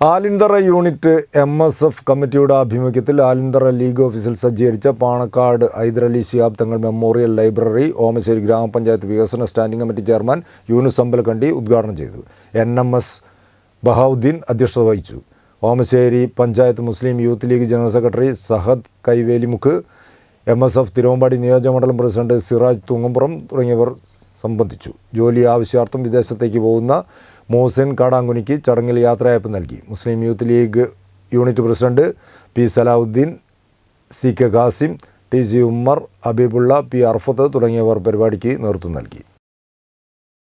ആലിന്തറ unit M S F കമ്മിറ്റിയുടെ ആഭിമുഖ്യത്തിൽ ആലിന്തറ league ഓഫീസിൽ സജ്ജീകരിച്ച പാണക്കാട് ഹൈദരലി ശിഹാബ് തങ്ങൾ മെമ്മോറിയൽ ലൈബ്രറി ഓമശ്ശേരി ഗ്രാമപഞ്ചായത്ത് വികസന standing committee chairman Yunus Ambalakandi ഉദ്ഘാടനം ചെയ്തു എൻ എം എസ് ബഹാവുദ്ദീൻ അധ്യക്ഷത വഹിച്ചു Omassery panchayat Muslim Youth League general secretary Sahad Kaivelimukk M S F Thiruvambady നിയോജകമണ്ഡലം പ്രസിഡന്റ് സിറാജ് തൂങ്ങമ്പുറം തുടങ്ങിയവർ സംബന്ധിച്ചു ജോലി ആവശ്യാർത്ഥം വിദേശത്തേക്ക് പോകുന്ന മോഹസിൻ കാടാങ്കുനിക്ക് ചടങ്ങിൽ യാത്രയയപ്പ് നൽകി Muslim Youth League unit president P Salahuddin C K Khasim T C Ummer Habeebulla P Arafath തുടങ്ങിയവർ പരിപാടിക്ക് നേതൃത്വം നൽകി